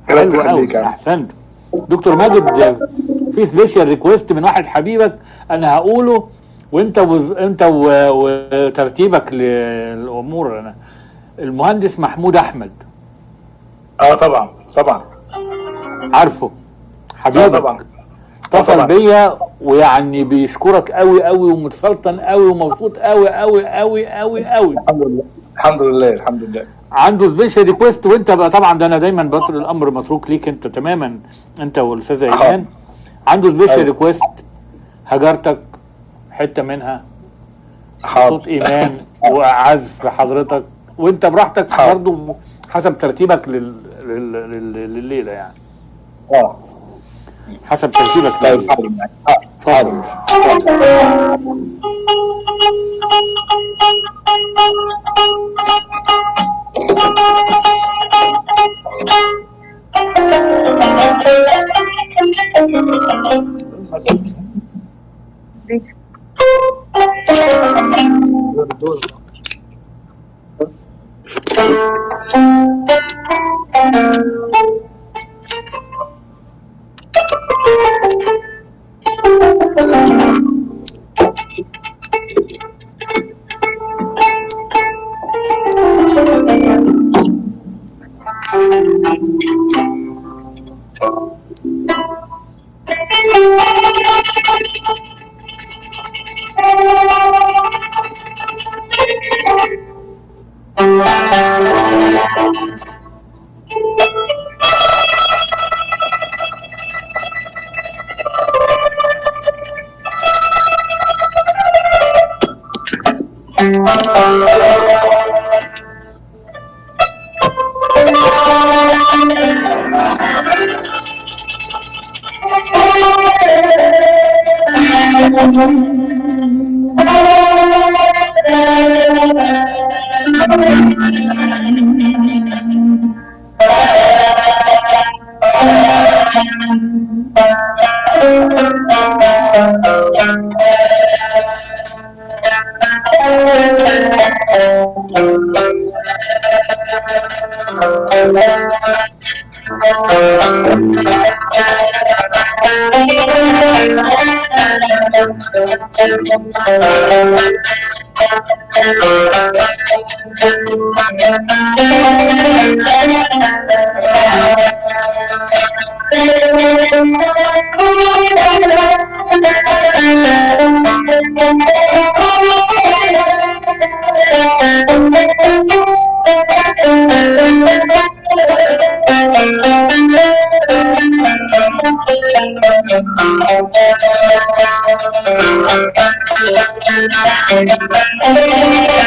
حلو ربنا قوي يخليك يا عم. احسنت دكتور ماجد في سبيشال ريكويست من واحد حبيبك انا هقوله وانت وز... انت و... وترتيبك للامور انا المهندس محمود احمد اه طبعا طبعا عارفه اه حبيبك طبعا اتصل طبعا. بيا ويعني بيشكرك قوي قوي ومتسلطن قوي ومبسوط قوي قوي قوي قوي قوي الحمد لله الحمد لله الحمد لله عنده سبيشال ريكويست وانت بقى طبعا ده انا دايما بترك الامر متروك ليك انت تماما انت والاستاذه أها. ايمان عنده سبيشال أيوة. ريكويست هجرتك حته منها صوت حاضر ايمان وعزف حضرتك وانت براحتك حاضر. برضو حسب ترتيبك لل... لل... لل... لليله يعني اه حسب ترتيبك طيب لليله حاضر معاك. حاضر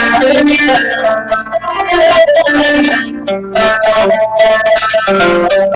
Thank you.